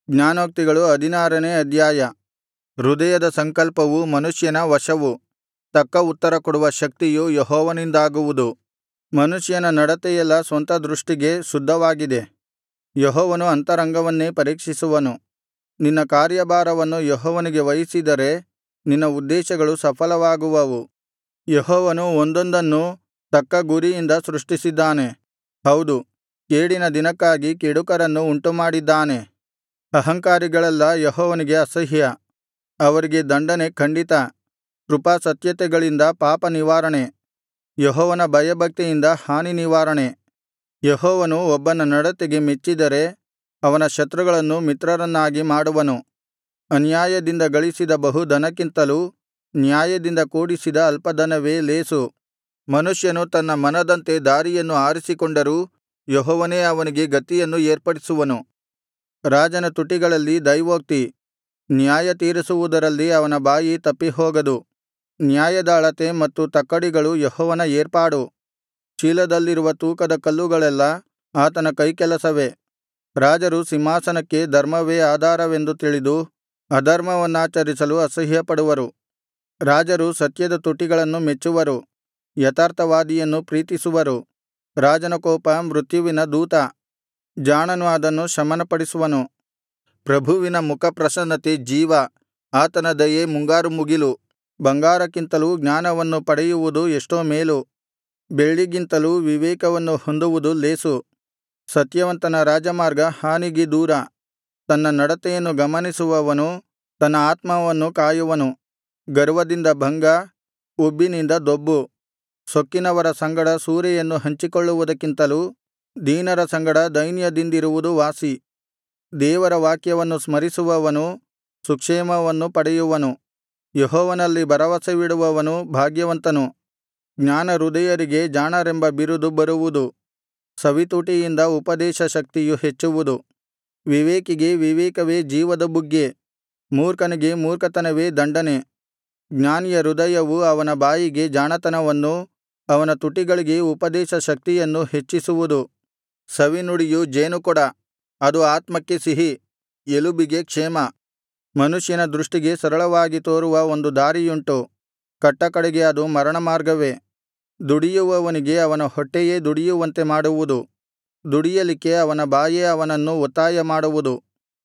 ಜ್ಞಾನೋಕ್ತಿಗಳು ಹದಿನಾರನೇ ಅಧ್ಯಾಯ ಹೃದಯದ ಸಂಕಲ್ಪವು ಮನುಷ್ಯನ ವಶವು ತಕ್ಕ ಉತ್ತರಕೊಡುವ ಶಕ್ತಿಯು ಯೆಹೋವನಿಂದಾಗುವುದು ಮನುಷ್ಯನ ನಡತೆಯೆಲ್ಲಾ ಸ್ವಂತ ದೃಷ್ಟಿಗೆ ಶುದ್ಧವಾಗಿದೆ ಯೆಹೋವನು ಅಂತರಂಗವನ್ನೇ ಪರೀಕ್ಷಿಸುವನು ನಿನ್ನ ಕಾರ್ಯಭಾರವನ್ನು ಯೆಹೋವನಿಗೆ ವಹಿಸಿದರೆ ನಿನ್ನ ಉದ್ದೇಶಗಳು ಸಫಲವಾಗುವವು ಯೆಹೋವನು ಒಂದೊಂದನ್ನೂ ತಕ್ಕ ಗುರಿಯಿಂದ ಸೃಷ್ಟಿಸಿದ್ದಾನೆ ಹೌದು ಕೇಡಿನ ದಿನಕ್ಕಾಗಿ ಕೆಡುಕರನ್ನು ಉಂಟುಮಾಡಿದ್ದಾನೆ ಅಹಂಕಾರಿಗಳೆಲ್ಲಾ ಯೆಹೋವನಿಗೆ ಅಸಹ್ಯ ಅವರಿಗೆ ದಂಡನೆ ಖಂಡಿತ ಕೃಪಾಸತ್ಯತೆಗಳಿಂದ ಪಾಪನಿವಾರಣೆ ಯೆಹೋವನ ಭಯಭಕ್ತಿಯಿಂದ ಹಾನಿನಿವಾರಣೆ ಯೆಹೋವನು ಒಬ್ಬನ ನಡತೆಗೆ ಮೆಚ್ಚಿದರೆ ಅವನ ಶತ್ರುಗಳನ್ನು ಮಿತ್ರರನ್ನಾಗಿ ಮಾಡುವನು ಅನ್ಯಾಯದಿಂದ ಗಳಿಸಿದ ಬಹು ಧನಕ್ಕಿಂತಲೂ ನ್ಯಾಯದಿಂದ ಕೂಡಿಸಿದ ಅಲ್ಪಧನವೇ ಲೇಸು ಮನುಷ್ಯನು ತನ್ನ ಮನದಂತೆ ದಾರಿಯನ್ನು ಆರಿಸಿಕೊಂಡರೂ ಯೆಹೋವನೇ ಅವನಿಗೆ ಗತಿಯನ್ನು ಏರ್ಪಡಿಸುವನು ರಾಜನ ತುಟಿಗಳಲ್ಲಿ ದೈವೋಕ್ತಿ ನ್ಯಾಯತೀರಿಸುವುದರಲ್ಲಿ ಅವನ ಬಾಯಿ ತಪ್ಪಿಹೋಗದು ನ್ಯಾಯದ ಅಳತೆ ಮತ್ತು ತಕ್ಕಡಿಗಳು ಯೆಹೋವನ ಏರ್ಪಾಡು ಚೀಲದಲ್ಲಿರುವ ತೂಕದ ಕಲ್ಲುಗಳೆಲ್ಲಾ ಆತನ ಕೈಕೆಲಸವೇ ರಾಜರು ಸಿಂಹಾಸನಕ್ಕೆ ಧರ್ಮವೇ ಆಧಾರವೆಂದು ತಿಳಿದು ಅಧರ್ಮವನ್ನಾಚರಿಸಲು ಅಸಹ್ಯಪಡುವರು ರಾಜರು ಸತ್ಯದ ತುಟಿಗಳನ್ನು ಮೆಚ್ಚುವರು ಯಥಾರ್ಥವಾದಿಯನ್ನು ಪ್ರೀತಿಸುವರು ರಾಜನ ಕೋಪ ಮೃತ್ಯುವಿನ ದೂತ ಜಾಣನು ಅದನ್ನು ಶಮನಪಡಿಸುವನು ಪ್ರಭುವಿನ ಮುಖಪ್ರಸನ್ನತೆ ಜೀವ ಆತನ ದಯೆ ಮುಂಗಾರು ಮುಗಿಲು ಬಂಗಾರಕ್ಕಿಂತಲೂ ಜ್ಞಾನವನ್ನು ಪಡೆಯುವುದು ಎಷ್ಟೋ ಮೇಲು ಬೆಳ್ಳಿಗಿಂತಲೂ ವಿವೇಕವನ್ನು ಹೊಂದುವುದು ಲೇಸು ಸತ್ಯವಂತನ ರಾಜಮಾರ್ಗ ಹಾನಿಗೆ ದೂರ ತನ್ನ ನಡತೆಯನ್ನು ಗಮನಿಸುವವನು ತನ್ನ ಆತ್ಮವನ್ನು ಕಾಯುವನು ಗರ್ವದಿಂದ ಭಂಗ ಉಬ್ಬಿನಿಂದ ದೊಬ್ಬು ಸೊಕ್ಕಿನವರ ಸಂಗಡ ಸೂರೆಯನ್ನು ಹಂಚಿಕೊಳ್ಳುವುದಕ್ಕಿಂತಲೂ ದೀನರ ಸಂಗಡ ದೈನ್ಯದಿಂದಿರುವುದು ವಾಸಿ ದೇವರ ವಾಕ್ಯವನ್ನು ಸ್ಮರಿಸುವವನು ಸುಕ್ಷೇಮವನ್ನು ಪಡೆಯುವನು ಯೆಹೋವನಲ್ಲಿ ಭರವಸವಿಡುವವನು ಭಾಗ್ಯವಂತನು ಜ್ಞಾನಹೃದಯರಿಗೆ ಜಾಣರೆಂಬ ಬಿರುದು ಬರುವುದು ಸವಿತುಟಿಯಿಂದ ಉಪದೇಶ ಶಕ್ತಿಯು ಹೆಚ್ಚುವುದು ವಿವೇಕಿಗೆ ವಿವೇಕವೇ ಜೀವದ ಬುಗ್ಗೆ ಮೂರ್ಖನಿಗೆ ಮೂರ್ಖತನವೇ ದಂಡನೆ ಜ್ಞಾನಿಯ ಹೃದಯವು ಅವನ ಬಾಯಿಗೆ ಜಾಣತನವನ್ನೂ ಅವನ ತುಟಿಗಳಿಗೆ ಉಪದೇಶ ಶಕ್ತಿಯನ್ನು ಹೆಚ್ಚಿಸುವುದು ಸವಿನುಡಿಯು ಜೇನುಕೊಡ ಅದು ಆತ್ಮಕ್ಕೆ ಸಿಹಿ ಎಲುಬಿಗೆ ಕ್ಷೇಮ ಮನುಷ್ಯನ ದೃಷ್ಟಿಗೆ ಸರಳವಾಗಿ ತೋರುವ ಒಂದು ದಾರಿಯುಂಟು ಕಟ್ಟಕಡೆಗೆ ಅದು ಮರಣಮಾರ್ಗವೇ ದುಡಿಯುವವನಿಗೆ ಅವನ ಹೊಟ್ಟೆಯೇ ದುಡಿಯುವಂತೆ ಮಾಡುವುದು ದುಡಿಯಲಿಕ್ಕೆ ಅವನ ಬಾಯೇ ಅವನನ್ನು ಒತ್ತಾಯ ಮಾಡುವುದು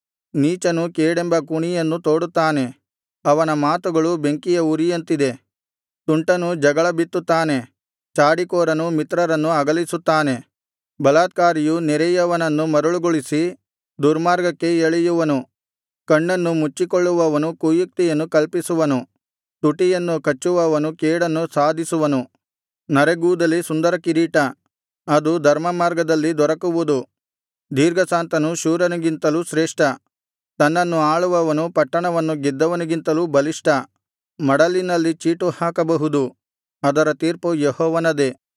ನೀಚನು ಕೇಡೆಂಬ ಕುಣಿಯನ್ನು ತೋಡುತ್ತಾನೆ ಅವನ ಮಾತುಗಳು ಬೆಂಕಿಯ ಉರಿಯಂತಿದೆ ತುಂಟನು ಜಗಳ ಬಿತ್ತುತ್ತಾನೆ ಚಾಡಿಕೋರನು ಮಿತ್ರರನ್ನು ಅಗಲಿಸುತ್ತಾನೆ ಬಲಾತ್ಕಾರಿಯು ನೆರೆಯವನನ್ನು ಮರುಳುಗೊಳಿಸಿ ದುರ್ಮಾರ್ಗಕ್ಕೆ ಎಳೆಯುವನು ಕಣ್ಣನ್ನು ಮುಚ್ಚಿಕೊಳ್ಳುವವನು ಕುಯುಕ್ತಿಯನ್ನು ಕಲ್ಪಿಸುವನು ತುಟಿಯನ್ನು ಕಚ್ಚುವವನು ಕೇಡನ್ನು ಸಾಧಿಸುವನು ನರೆಗೂದಲೇ ಸುಂದರ ಕಿರೀಟ ಅದು ಧರ್ಮಮಾರ್ಗದಲ್ಲಿ ದೊರಕುವುದು ದೀರ್ಘಶಾಂತನು ಶೂರನಿಗಿಂತಲೂ ಶ್ರೇಷ್ಠ ತನ್ನನ್ನು ಆಳುವವನು ಪಟ್ಟಣವನ್ನು ಗೆದ್ದವನಿಗಿಂತಲೂ ಬಲಿಷ್ಠ ಮಡಲಿನಲ್ಲಿ ಚೀಟು ಹಾಕಬಹುದು ಅದರ ತೀರ್ಪು ಯೆಹೋವನದೇ